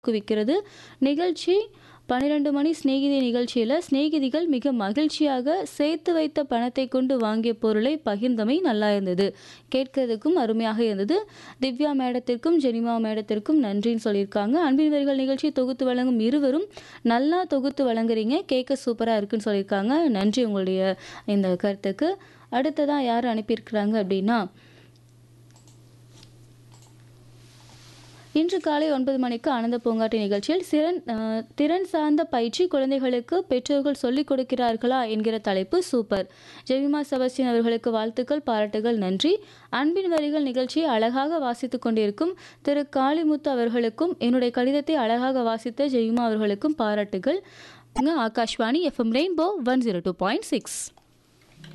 ஊக்குவிக்கிறது நிகழ்ச்சி பன்னிரெண்டு மணி சிநேகிதி நிகழ்ச்சியில் சிநேகிதிகள் மிக மகிழ்ச்சியாக சேர்த்து வைத்த பணத்தை கொண்டு வாங்கிய பொருளை பகிர்ந்தமை நல்லா இருந்தது கேட்கறதுக்கும் அருமையாக இருந்தது திவ்யா மேடத்திற்கும் ஜெனிமா மேடத்திற்கும் நன்றின்னு சொல்லியிருக்காங்க அன்பினவர்கள் நிகழ்ச்சி தொகுத்து வழங்கும் இருவரும் நல்லா தொகுத்து வழங்குறீங்க கேட்க சூப்பராக இருக்குன்னு சொல்லியிருக்காங்க நன்றி உங்களுடைய இந்த கருத்துக்கு அடுத்ததாக யார் அனுப்பியிருக்கிறாங்க அப்படின்னா இன்று காலை ஒன்பது மணிக்கு ஆனந்த பூங்காட்டி நிகழ்ச்சியில் சிறன் அஹ், திறன் சார்ந்த பயிற்சி குழந்தைகளுக்கு பெற்றோர்கள் சொல்லிக் கொடுக்கிறார்களா என்கிற தலைப்பு சூப்பர் ஜெமிமா செபஸ்டின் அவர்களுக்கு வாழ்த்துக்கள் பாராட்டுகள் நன்றி அன்பின் வரிகள் நிகழ்ச்சியை அழகாக வாசித்துக் கொண்டிருக்கும் திரு காளிமுத்து அவர்களுக்கும் என்னுடைய கடிதத்தை அழகாக வாசித்த ஜெமிமா அவர்களுக்கும் பாராட்டுகள் Akashvani FM rainbow one zero two point six